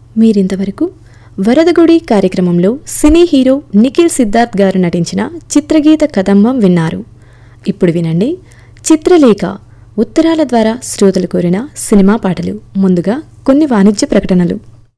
మీరింతవరకు వరదగుడి కార్యక్రమంలో cine hero Nikhil Siddharth గారు నటించిన చిత్రగీత కదంబం విన్నారు ఇప్పుడు వినండి చిత్రలేఖ ఉత్తరాల ద్వారా శ్రోతలు కోరిన సినిమా పాటలు ముందుగా కొన్ని వాణిజ్య ప్రకటనలు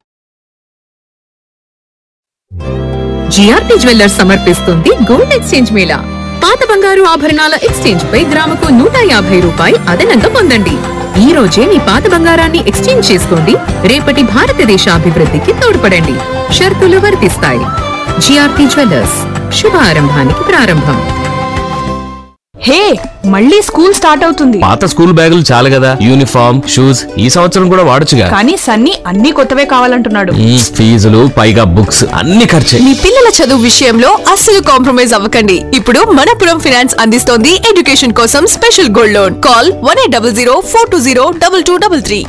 జిఆర్పి జ్యువెల్లర్స్ సమర్పిస్తుంది గోల్డ్ ఎక్స్చేంజ్ మేళా పాత బంగారు ఆభరణాల ఎక్స్చేంజ్ పై గ్రాముకు నూట యాభై రూపాయి అదనంగా పొందండి ఈ రోజే మీ పాత బంగారాన్ని ఎక్స్చేంజ్ చేసుకోండి రేపటి భారతదేశ అభివృద్ధికి తోడ్పడండి షరతులు వర్తిస్తాయి జిఆర్పి జ్యువెల్లర్స్ శుభారంభానికి ప్రారంభం హే మళ్ళీ స్కూల్ స్టార్ట్ అవుతుంది పాత స్కూల్ బ్యాగులు చాలు కదా యూనిఫామ్ షూస్ ఈ సంవత్సరం కూడా వాడొచ్చుగా కానీ సన్నీ అన్ని కొత్తవే కావాలంటున్నాడు మ్మ్, ఫీజులు పైగా బుక్స్ అన్ని ఖర్చే మీ పిల్లల చదువు విషయంలో అస్సలు కాంప్రమైజ్ అవ్వకండి ఇప్పుడు మనపురం ఫినాన్స్ అందిస్తోంది ఎడ్యుకేషన్ కోసం special gold loan call one eight double zero four two zero double two double three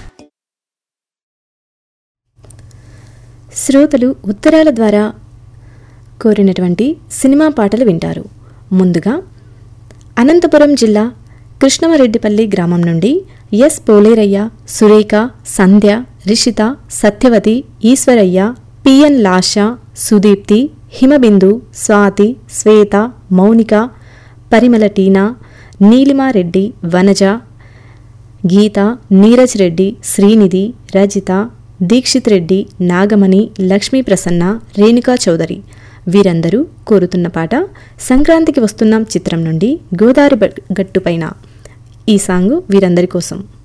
శ్రోతలు ఉత్తరాల ద్వారా కోరినటువంటి సినిమా పాటలు వింటారు ముందుగా అనంతపురం జిల్లా కృష్ణమరెడ్డిపల్లి గ్రామం నుండి ఎస్ పోలేరయ్య సురేఖ సంధ్య రిషిత సత్యవతి ఈశ్వరయ్య పిఎన్ లాష సుదీప్తి హిమబిందు స్వాతి శ్వేత మౌనిక పరిమళ టీనా నీలిమారెడ్డి వనజ గీత నీరజ్ రెడ్డి శ్రీనిధి రజిత దీక్షిత్ రెడ్డి నాగమణి లక్ష్మీ ప్రసన్న రేణుకా చౌదరి వీరందరూ కోరుతున్న పాట సంక్రాంతికి వస్తున్నాం చిత్రం నుండి గోదావరి బ- గట్టుపైన ఈ సాంగ్ వీరందరి కోసం